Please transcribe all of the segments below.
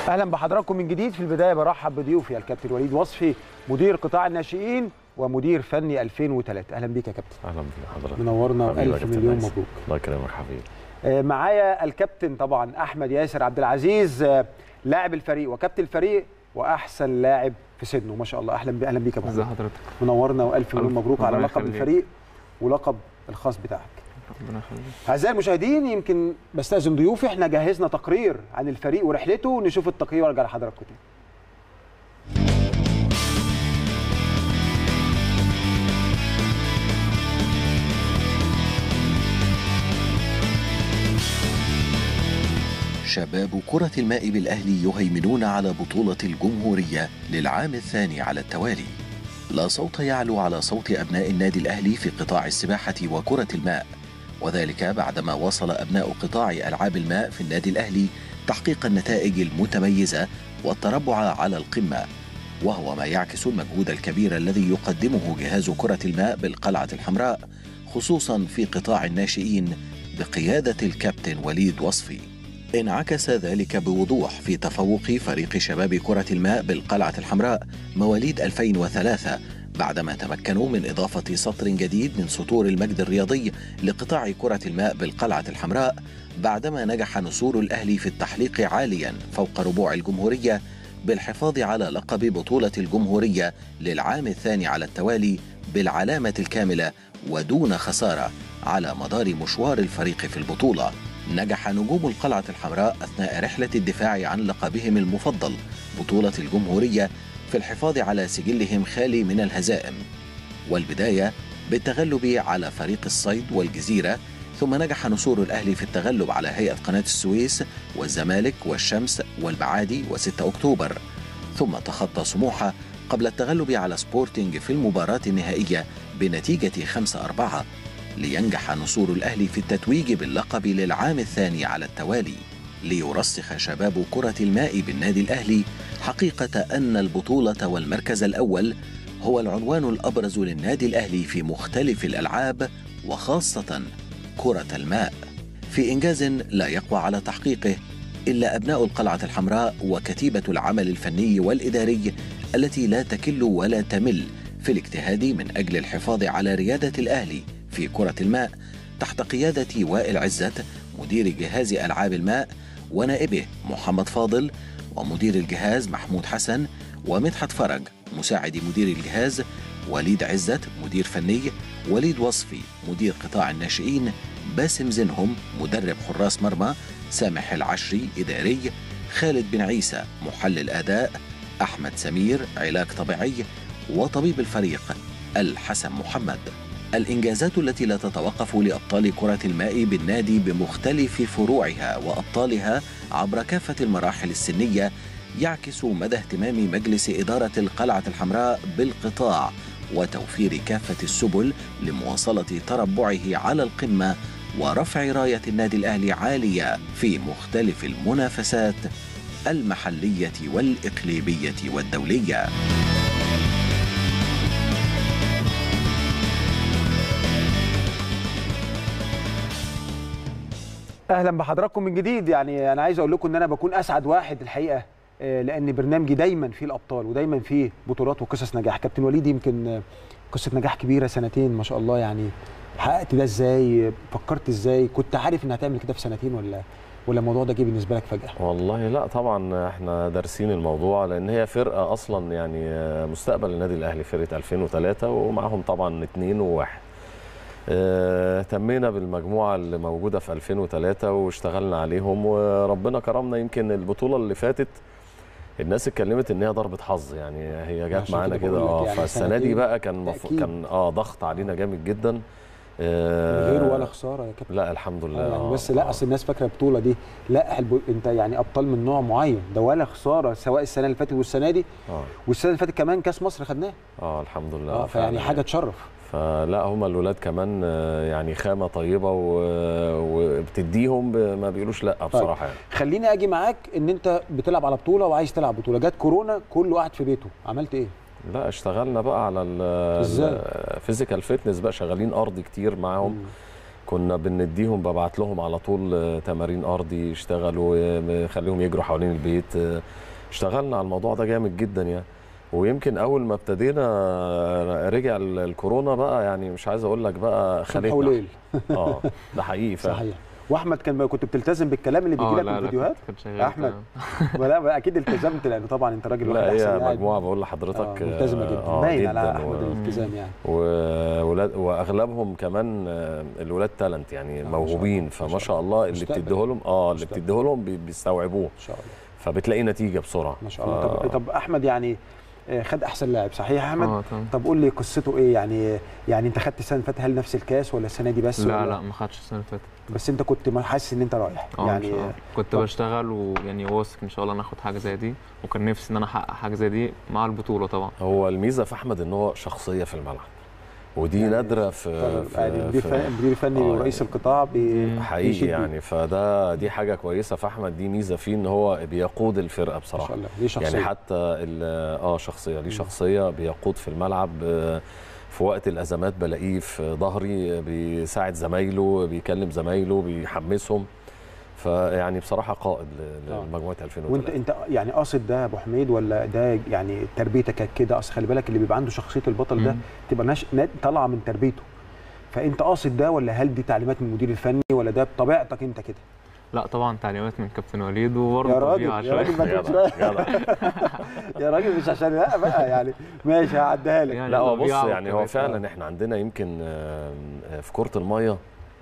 اهلا بحضراتكم من جديد في البدايه برحب بضيوفي الكابتن وليد وصفي مدير قطاع الناشئين ومدير فني 2003 اهلا بيك يا كابتن اهلا بحضرتك منورنا حبيبي يا الف كابتن مليون ميسي. مبروك الله يكرمك حبيبي آه، معايا الكابتن طبعا احمد ياسر عبد العزيز آه، لاعب الفريق وكابتن الفريق واحسن لاعب في سنه ما شاء الله اهلا بي- اهلا بيك يا ابو ازي حميد. حضرتك منورنا والف مليون ألف مبروك على ربنا لقب يخليك. الفريق ولقب الخاص بتاعك ربنا يخليك اعزائي المشاهدين يمكن بستاذن ضيوفي احنا جهزنا تقرير عن الفريق ورحلته نشوف التقرير وارجع لحضراتكم تاني شباب كرة الماء بالأهلي يهيمنون على بطولة الجمهورية للعام الثاني على التوالي لا صوت يعلو على صوت أبناء النادي الأهلي في قطاع السباحة وكرة الماء وذلك بعدما وصل أبناء قطاع ألعاب الماء في النادي الأهلي تحقيق النتائج المتميزة والتربع على القمة وهو ما يعكس المجهود الكبير الذي يقدمه جهاز كرة الماء بالقلعة الحمراء خصوصا في قطاع الناشئين بقيادة الكابتن وليد وصفي انعكس ذلك بوضوح في تفوق فريق شباب كرة الماء بالقلعة الحمراء مواليد 2003 بعدما تمكنوا من إضافة سطر جديد من سطور المجد الرياضي لقطاع كرة الماء بالقلعة الحمراء بعدما نجح نسور الأهلي في التحليق عاليا فوق ربوع الجمهورية بالحفاظ على لقب بطولة الجمهورية للعام الثاني على التوالي بالعلامة الكاملة ودون خسارة على مدار مشوار الفريق في البطولة نجح نجوم القلعة الحمراء أثناء رحلة الدفاع عن لقبهم المفضل بطولة الجمهورية في الحفاظ على سجلهم خالي من الهزائم والبداية بالتغلب على فريق الصيد والجزيرة ثم نجح نسور الأهلي في التغلب على هيئة قناة السويس والزمالك والشمس والبعادي و6 أكتوبر ثم تخطى سموحة قبل التغلب على سبورتينج في المباراة النهائية بنتيجة 5-4 لينجح نسور الأهلي في التتويج باللقب للعام الثاني على التوالي ليرسخ شباب كرة الماء بالنادي الأهلي حقيقة أن البطولة والمركز الأول هو العنوان الأبرز للنادي الأهلي في مختلف الألعاب وخاصة كرة الماء في إنجاز لا يقوى على تحقيقه إلا أبناء القلعة الحمراء وكتيبة العمل الفني والإداري التي لا تكل ولا تمل في الاجتهاد من أجل الحفاظ على ريادة الأهلي في كرة الماء تحت قيادة وائل عزت مدير جهاز ألعاب الماء ونائبه محمد فاضل ومدير الجهاز محمود حسن ومدحت فرج مساعد مدير الجهاز وليد عزت مدير فني وليد وصفي مدير قطاع الناشئين باسم زنهم مدرب حراس مرمى سامح العشري إداري خالد بن عيسى محلل أداء أحمد سمير علاج طبيعي وطبيب الفريق الحسن محمد الإنجازات التي لا تتوقف لأبطال كرة الماء بالنادي بمختلف فروعها وأبطالها عبر كافة المراحل السنية يعكس مدى اهتمام مجلس إدارة القلعة الحمراء بالقطاع وتوفير كافة السبل لمواصلة تربعه على القمة ورفع راية النادي الأهلي عالية في مختلف المنافسات المحلية والإقليمية والدولية. اهلا بحضراتكم من جديد يعني انا عايز اقول لكم ان انا بكون اسعد واحد الحقيقه آه، لان برنامجي دايما فيه الابطال ودايما فيه بطولات وقصص نجاح كابتن وليد يمكن آه، قصه نجاح كبيره سنتين ما شاء الله يعني حققت ده ازاي فكرت ازاي كنت عارف ان هتعمل كده في سنتين ولا ولا الموضوع ده جه بالنسبه لك فجاه والله لا طبعا احنا دارسين الموضوع لان هي فرقه اصلا يعني مستقبل النادي الاهلي فرقه 2003 ومعاهم طبعا اثنين وواحد اه تمينا بالمجموعه اللي موجوده في 2003 واشتغلنا عليهم وربنا كرمنا يمكن البطوله اللي فاتت الناس اتكلمت ان هي ضربه حظ يعني هي جت عشان معانا كده كده بقول لك اه يعني فالسنه دي سنتين بقى كان مف... تأكيد. كان اه ضغط علينا جامد جدا من اه غير ولا خساره يا كابتن لا الحمد لله آه يعني آه، بس لا آه. اصل الناس فاكره البطوله دي لا الب... انت يعني ابطال من نوع معين ده ولا خساره سواء السنه اللي فاتت والسنه دي اه والسنه اللي فاتت كمان كاس مصر خدناه اه الحمد لله اه فيعني فعلاً. حاجه تشرف فلا هم الولاد كمان آه، يعني خامه طيبه و- وبتديهم ب- ما بيقولوش لا بصراحه يعني خليني اجي معاك ان انت بتلعب على بطوله وعايز تلعب بطوله جت كورونا كل واحد في بيته عملت ايه لا اشتغلنا بقى على إزاي؟ الفيزيكال فيتنس بقى شغالين ارض كتير معاهم كنا بنديهم ببعت لهم على طول آه، تمارين ارضي يشتغلوا آه، خليهم يجروا حوالين البيت آه، اشتغلنا على الموضوع ده جامد جدا يعني ويمكن اول ما ابتدينا آه، رجع ال- الكورونا بقى يعني مش عايز اقول لك بقى صبح خانتنا وليل اه ده حقيقي فعلا صحيح واحمد كان كنت بتلتزم بالكلام اللي بيجي اه لك لا من لا الفيديوهات كنت- كنت شغال أحمد. تمام. لا بقى اكيد التزمت لان طبعا انت راجل واحد لا احسن هي لاعب. مجموعه بقول آه، لحضرتك ملتزمه جدا آه، باين على جداً احمد و- الالتزام يعني وولاد واغلبهم كمان آه، الولاد تالنت يعني آه، ما شاء موهوبين الله، ما فما شاء شاء الله اللي مستقبل. بتديه لهم اه اللي مستقبل. بتديه لهم بي- بيستوعبوه ان شاء الله فبتلاقي نتيجه بسرعه ما شاء الله ف- طب طب احمد يعني آه، خد احسن لاعب صحيح يا احمد اه تمام طب قول لي قصته ايه يعني يعني انت خدت السنه اللي فاتت هل نفس الكاس ولا السنه دي بس لا ولا لا ما خدش السنه اللي فاتت بس انت كنت ما حاسس ان انت رايح اه يعني يعني كنت طب- بشتغل ويعني واثق ان شاء الله ناخد حاجه زي دي وكان نفسي ان انا احقق حاجه زي دي مع البطوله طبعا هو الميزه في احمد ان هو شخصيه في الملعب ودي يعني نادره في, طب يعني مدير في فني مدير فني آه، ورئيس يعني القطاع بي- مم. حقيقي بيشد يعني فده دي حاجه كويسه في احمد دي ميزه فيه ان هو بيقود الفرقه ما بصراحه شاء الله ليه شخصيه يعني حتى ال- اه شخصيه ليه مم. شخصيه بيقود في الملعب آه، في وقت الازمات بلاقيه في ظهري بيساعد زمايله بيكلم زمايله بيحمسهم فيعني بصراحه قائد ل- آه. لمجموعه 2003 وانت انت يعني قاصد ده يا ابو حميد ولا ده يعني تربيتك كانت كده اصل خلي بالك اللي بيبقى عنده شخصيه البطل ده مم. تبقى نش... نا- طالعه من تربيته فانت قاصد ده ولا هل دي تعليمات من المدير الفني ولا ده بطبيعتك انت كده لا طبعا تعليمات من كابتن وليد يا وبرضه راجل طبيعه يا راجل شويه ما تقولش جدع بقى. جدع يا راجل مش عشان لا بقى يعني ماشي هعديها لك يعني لا هو بص طبيعة يعني هو وكمان- فعلا احنا عندنا يمكن آه، في كرة المية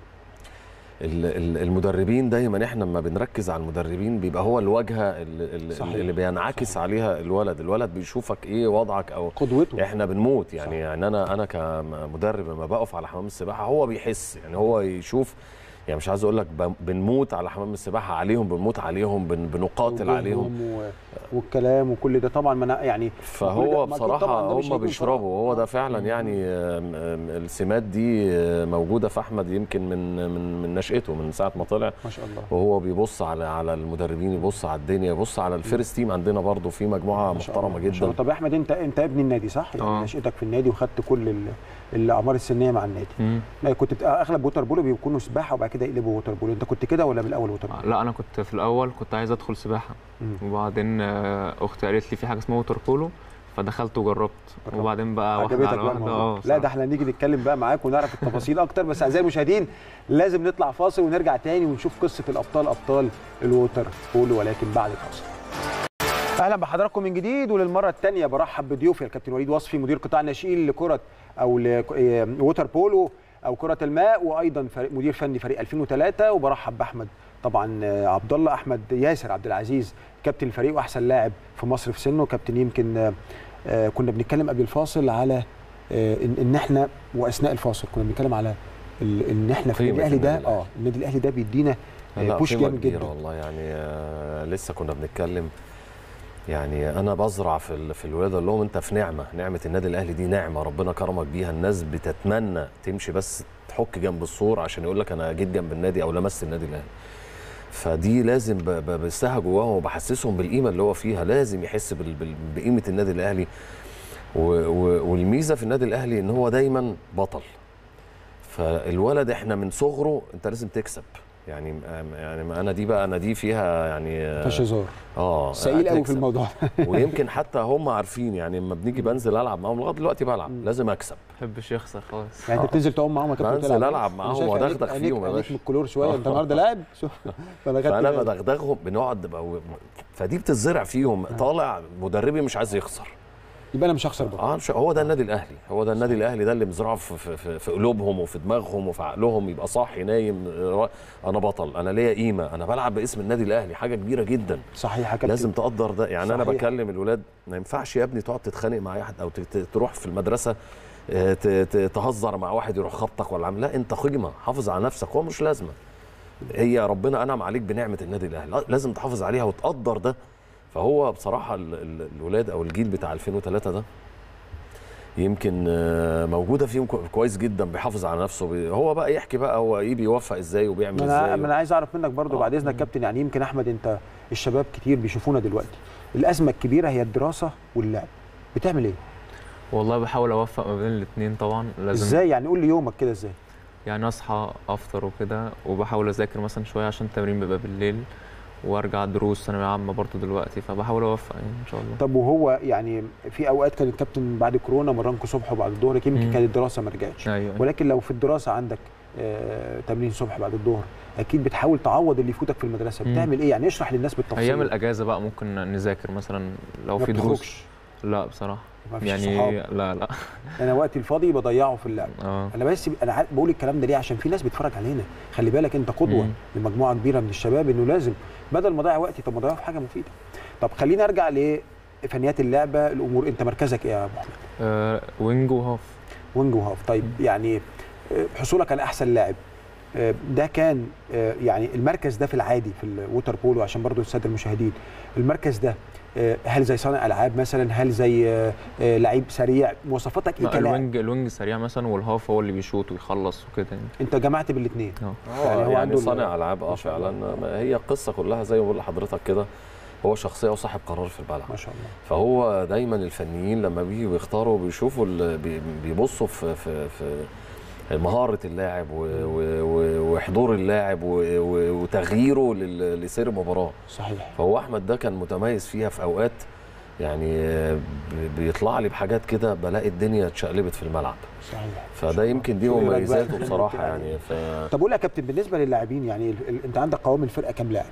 ال- ال- المدربين دايما احنا لما بنركز على المدربين بيبقى هو الواجهه اللي, صحيح. اللي بينعكس صحيح. عليها الولد الولد بيشوفك ايه وضعك او قدوته احنا بنموت يعني صح. يعني انا انا كمدرب لما بقف على حمام السباحه هو بيحس يعني هو يشوف يعني مش عايز اقول لك ب- بنموت على حمام السباحه عليهم بنموت عليهم بن بنقاتل وجوههم عليهم و... والكلام وكل ده طبعا ما أنا يعني كل فهو ده- ما أكيد بصراحة طبعاً ده مش هم هيكون بيشربوا صراحة. وهو ده آه. فعلا يعني آم، آم، السمات دي آه، موجودة في أحمد يمكن من من من نشأته من ساعة ما طلع ما شاء الله وهو بيبص على على المدربين يبص على الدنيا يبص على الفيرست تيم عندنا برضو في مجموعة ما شاء محترمة الله، ما شاء الله. جدا طب يا احمد انت انت ابن النادي صح؟ يعني آه. نشأتك في النادي وخدت كل ال- الاعمار السنيه مع النادي مم. لا، كنت بت- اغلب ووتر بولو بيكونوا سباحه وبعد كده يقلبوا ووتر بولو انت كنت كده ولا من الاول ووتر بولو؟ لا انا كنت في الاول كنت عايز ادخل سباحه مم. وبعدين آه، اختي قالت لي في حاجه اسمها ووتر بولو فدخلت وجربت جربت. وبعدين بقى واحده عجبتك على بقى واحده الموضوع اه لا صراحة. ده احنا نيجي نتكلم بقى معاك ونعرف التفاصيل اكتر بس اعزائي المشاهدين لازم نطلع فاصل ونرجع تاني ونشوف قصه الابطال ابطال الووتر بولو ولكن بعد الفاصل اهلا بحضراتكم من جديد وللمره الثانيه برحب بضيوفي الكابتن وليد وصفي مدير قطاع الناشئين لكره او لووتر بولو او كره الماء وايضا فريق مدير فني فريق 2003 وبرحب باحمد طبعا آه، عبد الله احمد ياسر عبد العزيز كابتن الفريق واحسن لاعب في مصر في سنه كابتن يمكن آه، آه، كنا بنتكلم قبل الفاصل على آه، ان إن احنا واثناء الفاصل كنا بنتكلم على ال- ان احنا في قيمة النادي الاهلي ده النادي الأهلي. اه النادي الاهلي ده بيدينا آه، لا بوش قيمة جامد كبيرة جدا والله يعني آه، لسه كنا بنتكلم يعني انا بزرع في ال- في الولاد اقول لهم انت في نعمه نعمه النادي الاهلي دي نعمه ربنا كرمك بيها الناس بتتمنى تمشي بس تحك جنب السور عشان يقول لك انا جيت جنب النادي او لمست النادي الاهلي فدي لازم ب- ب- بستها جواهم وبحسسهم بالقيمه اللي هو فيها لازم يحس بال- بال- بقيمه النادي الاهلي و- و- والميزه في النادي الاهلي ان هو دايما بطل فالولد احنا من صغره انت لازم تكسب يعني يعني ما انا دي بقى انا دي فيها يعني مفيش هزار اه سئيل قوي في هتكسب. الموضوع ويمكن حتى هم عارفين يعني لما بنيجي بنزل العب معاهم لغايه دلوقتي بلعب مم. لازم اكسب ما بحبش يخسر خالص يعني انت بتنزل تعوم معاهم يا كابتن بنزل وتلعب؟ ألعب أنا معاهم شايف وأدغدغ عينيك- فيهم يا عينيك باشا. من الكلور شويه انت النهارده لاعب شوف فانا خدت فانا بالي. بدغدغهم بنقعد بقى و- فدي بتزرع فيهم طالع مدربي مش عايز يخسر يبقى انا مش هخسر برضه اه مش هو ده النادي الاهلي هو ده النادي الاهلي ده اللي مزرعه في, في, في, في قلوبهم وفي دماغهم وفي عقلهم يبقى صاحي نايم آه، انا بطل انا ليا قيمه انا بلعب باسم النادي الاهلي حاجه كبيره جدا صحيح يا كابتن لازم تقدر ده يعني انا صحيح. بكلم الولاد ما ينفعش يا ابني تقعد تتخانق مع اي حد او ت- ت- تروح في المدرسه آه، ت- ت- تهزر مع واحد يروح خبطك ولا عامل لا انت قيمه حافظ على نفسك هو مش لازمه هي ربنا انعم عليك بنعمه النادي الاهلي لا، لازم تحافظ عليها وتقدر ده فهو بصراحه ال- ال- الولاد او الجيل بتاع 2003 ده يمكن آه، موجوده فيهم كو- كويس جدا بيحافظ على نفسه بي- هو بقى يحكي بقى هو ايه بيوفق ازاي وبيعمل ما انا ازاي ما انا عايز اعرف منك برضه آه. بعد اذنك كابتن يعني يمكن احمد انت الشباب كتير بيشوفونا دلوقتي الازمه الكبيره هي الدراسه واللعب بتعمل ايه والله بحاول اوفق ما بين الاثنين طبعا لازم ازاي يعني قول لي يومك كده ازاي يعني اصحى افطر وكده وبحاول اذاكر مثلا شويه عشان التمرين بيبقى بالليل وارجع دروس ثانويه عامه برضه دلوقتي فبحاول اوفق يعني ان شاء الله طب وهو يعني في اوقات كان الكابتن بعد كورونا مرنكم صبح وبعد الظهر يمكن مم. كانت الدراسه ما رجعتش ايوه ولكن لو في الدراسه عندك آه، تمرين صبح بعد الظهر اكيد بتحاول تعوض اللي يفوتك في المدرسه مم. بتعمل ايه يعني اشرح للناس بالتفصيل ايام الاجازه بقى ممكن نذاكر مثلا لو ما في دروس بتخرجش لا بصراحه ما فيش يعني صحاب لا لا انا وقتي الفاضي بضيعه في اللعب اه انا بس انا عارف- بقول الكلام ده ليه عشان في ناس بتتفرج علينا خلي بالك انت قدوه مم. لمجموعه كبيره من الشباب انه لازم بدل ما اضيع وقتي طب ما اضيعه في حاجه مفيده طب خلينا ارجع لفنيات اللعبه الامور انت مركزك ايه يا ابو احمد آه، وينج وهاف وينج وهاف طيب يعني آه، حصولك على احسن لاعب آه، ده كان آه، يعني المركز ده في العادي في الووتر بولو عشان برضو الساده المشاهدين المركز ده آه، هل زي صانع العاب مثلا هل زي آه، آه، لعيب سريع مواصفاتك ايه لا، كلاعب الوينج الوينج سريع مثلا والهاف هو اللي بيشوط ويخلص وكده يعني انت جمعت بالاثنين اه يعني يعني هو هو يعني عنده ال- صانع العاب اه ما شاء الله. فعلا ما هي القصه كلها زي ما بقول لحضرتك كده هو شخصيه وصاحب قرار في الملعب ما شاء الله فهو دايما الفنيين لما بيجوا بيختاروا بيشوفوا ال- بي- بيبصوا في في في مهاره اللاعب و- و- و- وحضور اللاعب و- و- وتغييره لل- لسير المباراه صحيح فهو احمد ده كان متميز فيها في اوقات يعني آه، ب- بيطلع لي بحاجات كده بلاقي الدنيا اتشقلبت في الملعب صحيح فده يمكن دي شو رأيك بقى؟ مميزاته بصراحه يعني ف طب قول لي يا كابتن بالنسبه للاعبين يعني ال- ال- انت عندك قوام الفرقه كام لاعب؟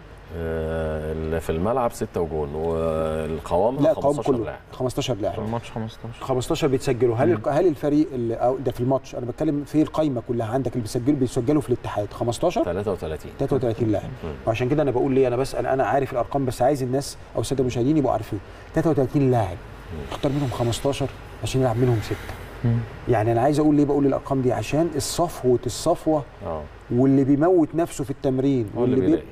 آه، اللي في الملعب ستة وجون والقوام لا قوام 15 كله لاعب 15 في لاعب الماتش 15 15 بيتسجلوا هل مم. الق- هل الفريق اللي أو ده في الماتش انا بتكلم في القايمه كلها عندك اللي بيسجلوا بيسجلوا في الاتحاد 15 33 33 لاعب مم. وعشان كده انا بقول ليه انا بسال انا عارف الارقام بس عايز الناس او الساده المشاهدين يبقوا عارفين 33 لاعب اختار منهم 15 عشان يلعب منهم سته مم. يعني انا عايز اقول ليه بقول الارقام دي عشان الصفوه الصفوه اه واللي بيموت نفسه في التمرين هو اللي واللي بيلاقي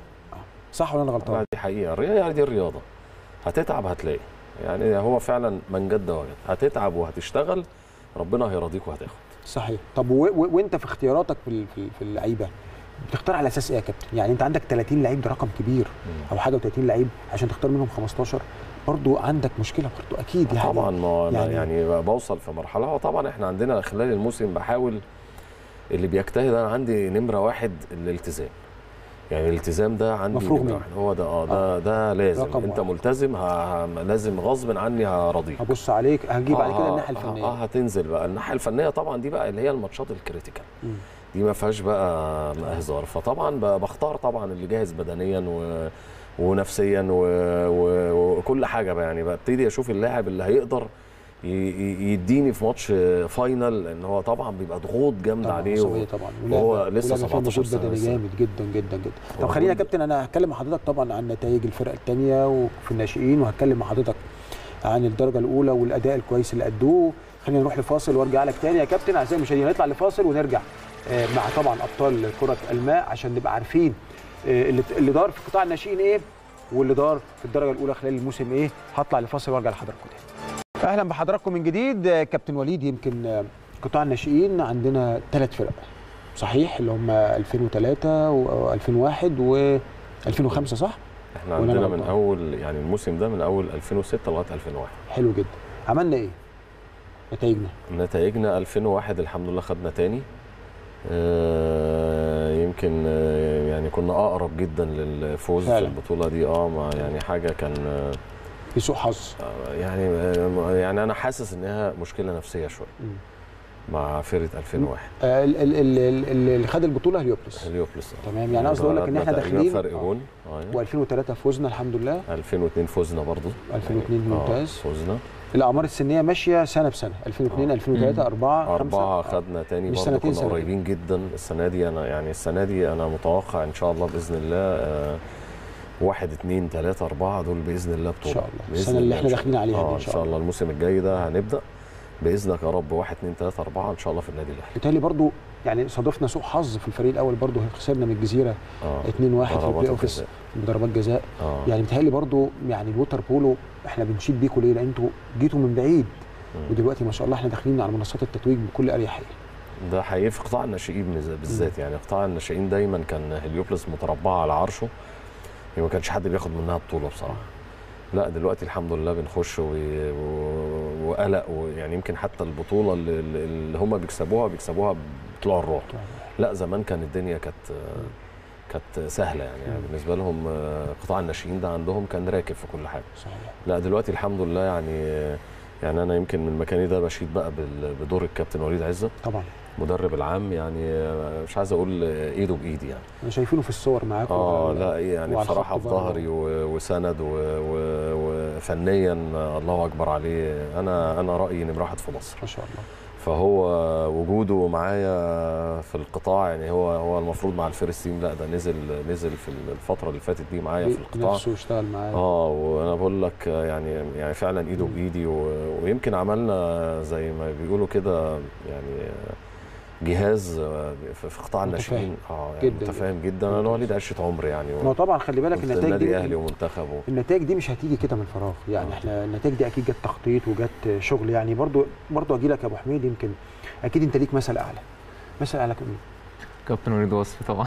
صح ولا انا غلطان؟ لا، دي حقيقه الرياضه يعني دي الرياضه هتتعب هتلاقي يعني هو فعلا من جد وجد هتتعب وهتشتغل ربنا هيرضيك وهتاخد صحيح طب و... و... وانت في اختياراتك في ال- في, ال- في اللعيبه بتختار على اساس ايه يا كابتن؟ يعني انت عندك 30 لعيب ده رقم كبير او حاجه و30 لعيب عشان تختار منهم 15 برضو عندك مشكله برضو اكيد يعني طبعا ما أنا يعني- يعني, يعني بوصل في مرحله هو طبعا احنا عندنا خلال الموسم بحاول اللي بيجتهد انا عندي نمره واحد الالتزام يعني الالتزام ده عندي مفروغ نمرة منه. واحد. هو ده اه ده ده لازم رقم انت واحد. ملتزم ه... ه- لازم غصب عني هرضيك هبص عليك هجيب على كده الناحيه اه الفنيه اه هتنزل بقى الناحيه الفنيه طبعا دي بقى اللي هي الماتشات الكريتيكال مم. دي ما فيهاش بقى هزار فطبعا ب- بختار طبعا اللي جاهز بدنيا و ونفسيا و... و... وكل حاجه بقى يعني ببتدي اشوف اللاعب اللي هيقدر ي... ي- يديني في ماتش فاينل لان هو طبعا بيبقى ضغوط جامده طبعا عليه عصبية و... طبعا وهو ولعبة- لسه ولعبة فيها 17 مجهود سنة بدني لسه. جامد جدا جدا جدا طب هو خلينا يا مجهود. كابتن انا هتكلم مع حضرتك طبعا عن نتائج الفرقه الثانيه وفي الناشئين وهتكلم مع حضرتك عن الدرجه الاولى والاداء الكويس اللي ادوه خلينا نروح لفاصل وارجع لك تاني يا كابتن اعزائي المشاهدين هنطلع لفاصل ونرجع آه، مع طبعا ابطال كره الماء عشان نبقى عارفين آه، اللي اللي دار في قطاع الناشئين ايه واللي دار في الدرجه الاولى خلال الموسم ايه هطلع لفاصل وارجع لحضراتكم تاني اهلا بحضراتكم من جديد آه، كابتن وليد يمكن آه، قطاع الناشئين عندنا ثلاث فرق صحيح اللي هم 2003 و2001 و2005 صح احنا ولا أنا عندنا من غلطان؟ اول يعني الموسم ده من اول 2006 لغايه 2001 حلو جدا عملنا ايه نتائجنا نتائجنا 2001 الحمد لله خدنا تاني آه، يمكن آه، يعني كنا اقرب جدا للفوز فعلا. في البطوله دي اه ما يعني حاجه كان آه، بسوء حظ يعني آه، يعني انا حاسس انها مشكله نفسيه شويه مم. مع فرقه 2001 آه، ال- ال- ال- ال- اللي خد البطوله هليوبلس هليوبلس تمام يعني قصدي اقول لك ان احنا تقريباً داخلين فرق جون آه. و2003 فوزنا الحمد لله 2002 فزنا برضو 2002 آه، ممتاز. فزنا الاعمار السنيه ماشيه سنه بسنه 2002 آه. 2003 4 أربعة 5 خدنا تاني مش برضه سنتين، كنا سنتين. قريبين جدا السنة دي أنا يعني السنة دي أنا متوقع إن شاء الله بإذن الله آه، واحد اتنين تلاتة أربعة دول بإذن الله بطولة إن شاء الله. بإذن السنة اللي الله إحنا إن شاء داخلين الله. عليها دي آه إن إن شاء شاء الله الموسم الجاي ده هنبدأ بإذنك يا رب واحد اتنين تلاتة أربعة إن شاء الله في النادي الأهلي بالتالي برضو يعني صادفنا سوء حظ في الفريق الاول برضو خسرنا من الجزيره اه 2-1 في ضربات البلاي اوفس الجزاء. بضربات جزاء اه يعني متهيألي برضو يعني الووتر بولو احنا بنشيد بيكم ليه؟ لان انتوا جيتوا من بعيد مم. ودلوقتي ما شاء الله احنا داخلين على منصات التتويج بكل اريحيه. ده حقيقي في قطاع الناشئين بز- بالذات يعني قطاع الناشئين دايما كان هليوبلس متربعه على عرشه يعني ما كانش حد بياخد منها بطوله بصراحه لا دلوقتي الحمد لله بنخش و... و... وقلق ويعني يمكن حتى البطوله اللي, اللي هم بيكسبوها بيكسبوها بطلوع الروح لا زمان كان الدنيا كانت كانت سهله يعني, يعني مم. بالنسبه لهم آه، قطاع الناشئين ده عندهم كان راكب في كل حاجه صحيح لا دلوقتي الحمد لله يعني يعني انا يمكن من مكاني ده بشيد بقى بال- بدور الكابتن وليد عزت طبعا مدرب العام يعني مش عايز اقول ايده بايدي يعني انا شايفينه في الصور معاكم اه لا يعني وعلى بصراحه الخط في برضه. ظهري و- وسند و- و- وفنيا الله اكبر عليه انا انا رايي نمره واحد في مصر ما شاء الله فهو وجوده معايا في القطاع يعني هو هو المفروض مع الفيرست تيم لا ده نزل نزل في الفتره اللي فاتت دي معايا في القطاع نفسه اشتغل معاه اه وانا بقول لك يعني يعني فعلا ايده بايدي و- ويمكن عملنا زي ما بيقولوا كده يعني جهاز في في قطاع متفاهم. الناشئين اه يعني جداً. متفاهم جدا انا وليد عشره عمري يعني ما هو طبعا خلي بالك كنت النتائج نادي دي اهلي ومنتخب و... النتائج دي مش هتيجي كده من فراغ يعني آه. احنا النتائج دي اكيد جت تخطيط وجت شغل يعني برضو برضو اجي لك يا ابو حميد يمكن اكيد انت ليك مثل اعلى مثل اعلى كمان كابتن وليد وصفي طبعا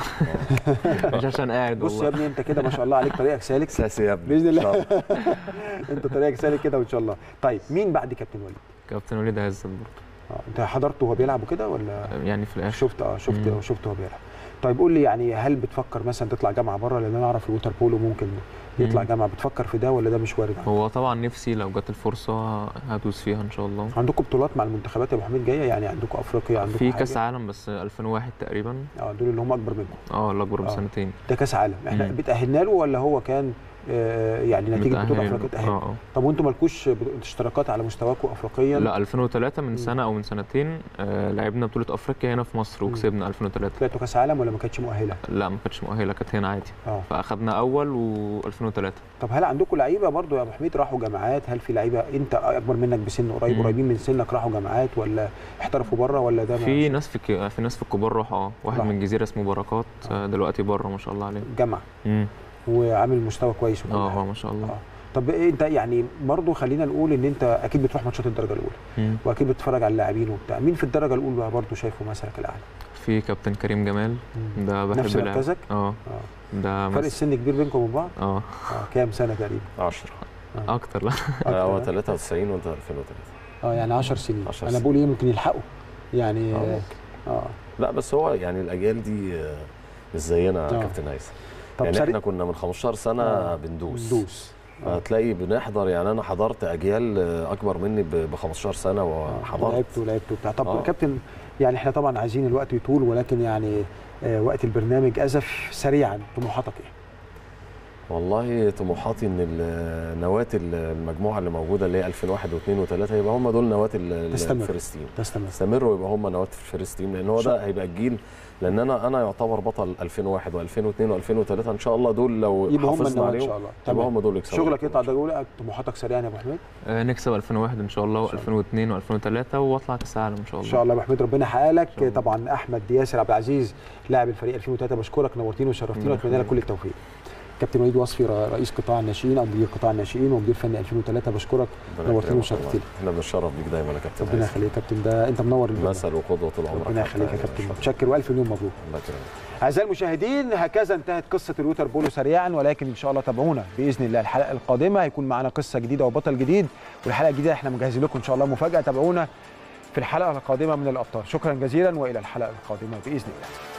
مش عشان قاعد بص يا والله ابني انت كده ما شاء الله عليك طريقك سالك اساسي يا ابني باذن إن شاء الله انت طريقك سالك كده وان شاء الله طيب مين بعد كابتن وليد كابتن وليد عزت برضه اه انت حضرته وهو بيلعب وكده ولا يعني في الاخر شفت اه شفت مم. شفت وهو بيلعب طيب قول لي يعني هل بتفكر مثلا تطلع جامعه بره لان انا اعرف الووتر بولو ممكن يطلع مم. جامعه بتفكر في ده ولا ده مش وارد عندك؟ هو طبعا نفسي لو جت الفرصه هدوس فيها ان شاء الله عندكم بطولات مع المنتخبات يا ابو حميد جايه يعني عندكم افريقيا عندكم في حاجة؟ كاس عالم بس 2001 تقريبا اه دول اللي هم اكبر منكم اه الاكبر آه. بسنتين ده كاس عالم احنا مم. بتاهلنا له ولا هو كان آه يعني نتيجه بطوله متأهلين. افريقيا تاهل اه اه طب وانتم مالكوش بط- اشتراكات على مستواكم افريقيا لا 2003 مم. من سنه او من سنتين آه لعبنا بطوله افريقيا هنا في مصر مم. وكسبنا 2003 طلعتوا كاس عالم ولا ما كانتش مؤهله لا ما كانتش مؤهله كانت هنا عادي اه فاخدنا اول و2003 طب هل عندكم لعيبه برضو يا ابو حميد راحوا جامعات هل في لعيبه انت اكبر منك بسن قريب مم. قريبين من سنك راحوا جامعات ولا احترفوا بره ولا ده ما- في ناس في ك- في ناس في الكبار راحوا اه واحد راحوا. من الجزيره اسمه بركات آه دلوقتي بره ما شاء الله عليه جامعه مم. وعامل مستوى كويس وكل اه حاجة. اه ما شاء الله اه طب إيه انت يعني برضو خلينا نقول ان انت اكيد بتروح ماتشات الدرجه الاولى مم. واكيد بتتفرج على اللاعبين وبتاع مين في الدرجه الاولى بقى برضو شايفه مثلك الاعلى في كابتن كريم جمال ده بحب نفس لعب. مركزك اه اه ده فرق مس... السن كبير بينكم وبين بعض اه اه كام سنه تقريبا 10 اكتر لا أكتر، هو آه. 93 وانت 2003 اه يعني 10 سنين 10 انا سنين. بقول ايه ممكن يلحقوا يعني آه، اه, ممكن. آه. لا بس هو يعني الاجيال دي آه، مش زينا يا آه. كابتن هيثم طب يعني سريع- احنا كنا من 15 سنه آه، بندوس ندوس آه. هتلاقي بنحضر يعني انا حضرت اجيال آه، اكبر مني ب 15 سنه آه، وحضرت لعبت ولعبت وبتاع طب آه. كابتن يعني احنا طبعا عايزين الوقت يطول ولكن يعني آه وقت البرنامج ازف سريعا طموحاتك ايه؟ والله طموحاتي ان ال- نواه المجموعه اللي موجوده اللي هي 2001 و2 و3 يبقى هم دول نواه ال- تستمر. الفيرست تيم تستمر يستمروا ويبقى هم نواه الفيرست تيم لان هو شاء- ده هيبقى الجيل لان انا انا يعتبر بطل 2001 و2002 و2003 ان شاء الله دول لو يبقى هم حافظنا النواه ان عليهم شاء الله يبقى تمام هم دول يكسبوا شغلك يطلع درجه اولى طموحاتك سريعا يا ابو حميد آه نكسب 2001 ان شاء الله إن شاء و2002 و2003 واطلع كاس العالم ان شاء ان الله شاء الله يا ابو حميد ربنا يحقق لك شاء الله. طبعا احمد ياسر عبد العزيز لاعب الفريق 2003 بشكرك نورتينا وشرفتينا الله واتمنى لك كل التوفيق كابتن وليد وصفي ر- رئيس قطاع الناشئين او مدير قطاع الناشئين ومدير فني 2003 بشكرك ربنا نورتنا يكرمك وشرفتنا. والله. احنا بنتشرف بيك دايما يا كابتن ربنا هيثم. يخليك يا كابتن ده انت منور البرنامج. مثل وقدوه طول عمرك ربنا حتى يخليك يا يعني كابتن إن شاء متشكر والف مليون مبروك الله. الله يكرمك اعزائي المشاهدين هكذا انتهت قصه الوتر بولو سريعا ولكن ان شاء الله تابعونا باذن الله الحلقه القادمه هيكون معانا قصه جديده وبطل جديد والحلقه الجديده احنا مجهزين لكم ان شاء الله مفاجاه تابعونا في الحلقه القادمه من الابطال شكرا جزيلا والى الحلقه القادمه باذن الله